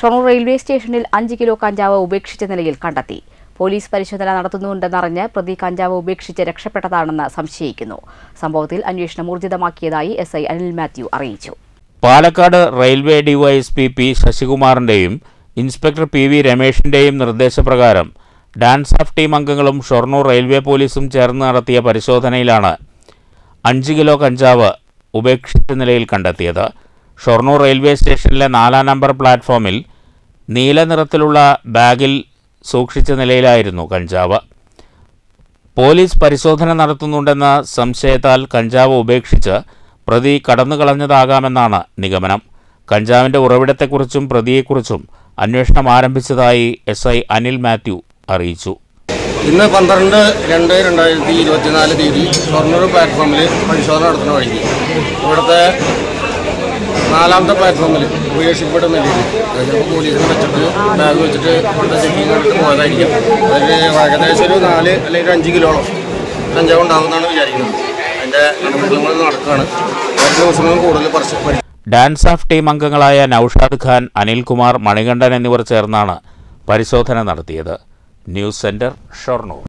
Shoranur railway സ്റ്റേഷനിൽ അഞ്ച് kilo കഞ്ചാവ് ഉപേക്ഷിച്ച നിലയിൽ കണ്ടെത്തി പോലീസ് പരിശോധന നടത്തുന്നുണ്ടെന്നറിഞ്ഞ് പ്രതി കഞ്ചാവ് ഉപേക്ഷിച്ച് രക്ഷപ്പെട്ടതാണെന്ന് സംശയിക്കുന്നു സംഭവത്തിൽ അന്വേഷണം ഊർജിതമാക്കിയതായി എസ് ഐ അനിൽ മാത്യു അറിയിച്ചു പാലക്കാട് റെയിൽവേ ഡിവൈഎസ്പി പി ശശികുമാറിന്റെയും ഇൻസ്പെക്ടർ പി വി രമേഷിന്റെയും നിർദ്ദേശപ്രകാരം ഡാൻസ് ഓഫ് ടീം അംഗങ്ങളും ഷൊർണൂർ റെയിൽവേ പോലീസും ചേർന്ന് നടത്തിയ പരിശോധനയിലാണ് അഞ്ച് കിലോ കഞ്ചാവ് ഉപേക്ഷിച്ച നിലയിൽ കണ്ടെത്തിയത് ഷൊർണൂർ റെയിൽവേ സ്റ്റേഷനിലെ നാലാം നമ്പർ പ്ലാറ്റ്ഫോമിൽ നീല നിറത്തിലുള്ള ബാഗിൽ സൂക്ഷിച്ച നിലയിലായിരുന്നു കഞ്ചാവ് പോലീസ് പരിശോധന നടത്തുന്നുണ്ടെന്ന സംശയത്താൽ കഞ്ചാവ് ഉപേക്ഷിച്ച് പ്രതി കടന്നുകളഞ്ഞതാകാമെന്നാണ് നിഗമനം കഞ്ചാവിന്റെ ഉറവിടത്തെക്കുറിച്ചും പ്രതിയെക്കുറിച്ചും അന്വേഷണം ആരംഭിച്ചതായി എസ് ഐ അനിൽ മാത്യു അറിയിച്ചു ഇന്ന് പന്ത്രണ്ട് രണ്ട് രണ്ടായിരത്തി ഇരുപത്തിനാല് തീയതി ഷൊർണൂർ പ്ലാറ്റ്ഫോമിൽ പരിശോധന നടത്തുന്ന വഴിക്ക് ഇവിടുത്തെ നാലാമത്തെ പ്ലാറ്റ്ഫോമിൽ ഉപേക്ഷിക്കപ്പെടുന്ന രീതി ചിലപ്പോൾ പോലീസിനെ വെച്ചിട്ട് ബാഗ് വെച്ചിട്ട് ഇവിടെ ചെക്കിങ് എടുത്ത് പോയതായിരിക്കും അതിൽ ഏകദേശം ഒരു നാല് അല്ലെങ്കിൽ ഒരു അഞ്ച് കിലോളം കഞ്ചാവ് ഉണ്ടാകുമെന്നാണ് വിചാരിക്കുന്നത് അതിൻ്റെ നടപടികൾ നടക്കുകയാണ് വരും ദിവസങ്ങളും കൂടുതൽ പരിശോധന ഡാൻസ് ഓഫ് ടീം അംഗങ്ങളായ നൌഷാദ് ഖാൻ അനിൽകുമാർ മണികണ്ഠൻ എന്നിവർ ചേർന്നാണ് പരിശോധന നടത്തിയത് ന്യൂസ് സെന്റർ ഷൊർണൂർ